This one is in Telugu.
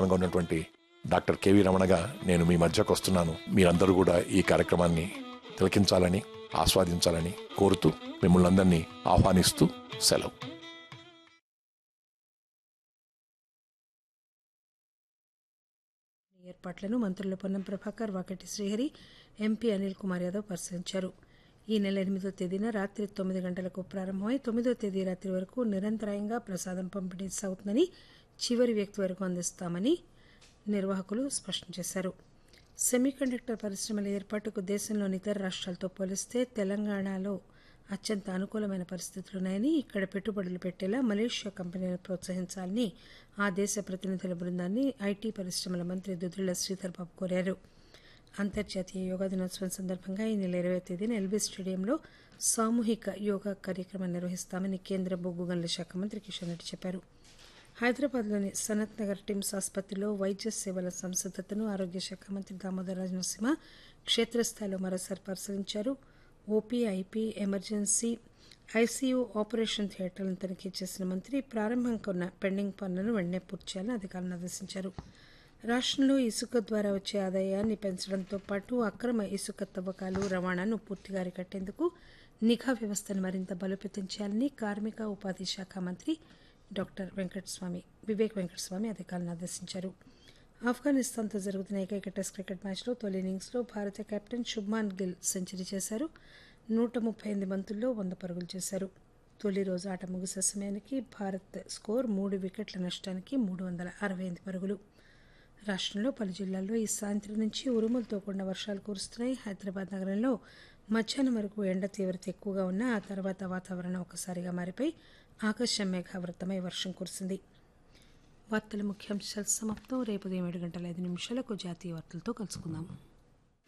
స్థానంగా ఉన్నటువంటి డాక్టర్ కెవి రమణగా నేను మీ మధ్యకు వస్తున్నాను మీరందరూ కూడా ఈ కార్యక్రమాన్ని తిలకించాలని ఆస్వాదించాలని కోరుతూ మిమ్మల్ని అందరినీ ఆహ్వానిస్తూ సెలవు ఏర్పాట్లను మంత్రులు పొన్నం ప్రభాకర్ వాకటి శ్రీహరి ఎంపీ అనిల్ కుమార్ యాదవ్ పరిశీలించారు ఈ నెల ఎనిమిదో తేదీన రాత్రి తొమ్మిది గంటలకు ప్రారంభమై తొమ్మిదో తేదీ రాత్రి వరకు నిరంతరాయంగా ప్రసాదం పంపిణీ సాగుతుందని చివరి వ్యక్తి వరకు అందిస్తామని నిర్వాహకులు స్పష్టం చేశారు సెమీకండక్టర్ పరిశ్రమల ఏర్పాటుకు దేశంలోని ఇతర రాష్ట్రాలతో పోలిస్తే తెలంగాణలో అత్యంత అనుకూలమైన పరిస్థితులున్నాయని ఇక్కడ పెట్టుబడులు పెట్టేలా మలేషియా కంపెనీలను ప్రోత్సహించాలని ఆ దేశ ప్రతినిధుల బృందాన్ని ఐటీ పరిశ్రమల మంత్రి దుద్దిళ్ల శ్రీధర్ బాబు కోరారు అంతర్జాతీయ యోగా దినోత్సవం సందర్భంగా ఈ నెల ఇరవై తేదీన ఎల్బీ స్టేడియంలో సామూహిక యోగా కార్యక్రమం నిర్వహిస్తామని కేంద్ర బొగ్గు గనుల శాఖ మంత్రి కిషన్ రెడ్డి చెప్పారు హైదరాబాద్లోని సనత్ నగర్ టిమ్స్ ఆసుపత్రిలో వైద్య సేవల సంసిద్ధతను ఆరోగ్య శాఖ మంత్రి దామోదర్ రాజనరసింహ క్షేత్రస్థాయిలో మరోసారి పరిశీలించారు OP IP emergency ICU operation థియేటర్లను తనిఖీ చేసిన మంత్రి ప్రారంభంగా ఉన్న పెండింగ్ పనులను వెంటనే పూర్తి చేయాలని అధికారులను ఆదేశించారు రాష్ట్రంలో ఇసుక ద్వారా వచ్చే ఆదాయాన్ని పెంచడంతో పాటు అక్రమ ఇసుక తవ్వకాలు రవాణాను పూర్తిగా అరికట్టేందుకు నిఘా వ్యవస్థను మరింత బలోపేతం చేయాలని కార్మిక ఉపాధి శాఖ మంత్రి డాక్టర్ వెంకటస్వామి వివేక్ వెంకటస్వామి అధికారులను ఆదేశించారు ఆఫ్ఘనిస్తాన్తో జరుగుతున్న ఏకైక టెస్ట్ క్రికెట్ మ్యాచ్లో తొలి ఇన్నింగ్స్లో భారత కెప్టెన్ శుభ్మాన్ గిల్ సెంచరీ చేశారు నూట ముప్పై ఎనిమిది బంతుల్లో వంద పరుగులు చేశారు తొలి రోజు ఆట ముగిసే సమయానికి భారత్ స్కోర్ మూడు వికెట్ల నష్టానికి మూడు వందల అరవై ఎనిమిది పరుగులు రాష్ట్రంలో పలు జిల్లాల్లో ఈ సాయంత్రం నుంచి ఉరుములతో కూడిన వర్షాలు కురుస్తున్నాయి హైదరాబాద్ నగరంలో మధ్యాహ్నం వరకు ఎండ తీవ్రత ఎక్కువగా ఉన్నా ఆ తర్వాత వాతావరణం ఒకసారిగా మారిపోయి ఆకాశం మేఘావృతమై వర్షం కురిసింది వార్తల ముఖ్యాంశాలు సమాప్తం రేపు ఉదయం ఏడు గంటల ఐదు నిమిషాలకు జాతీయ వార్తలతో కలుసుకుందాం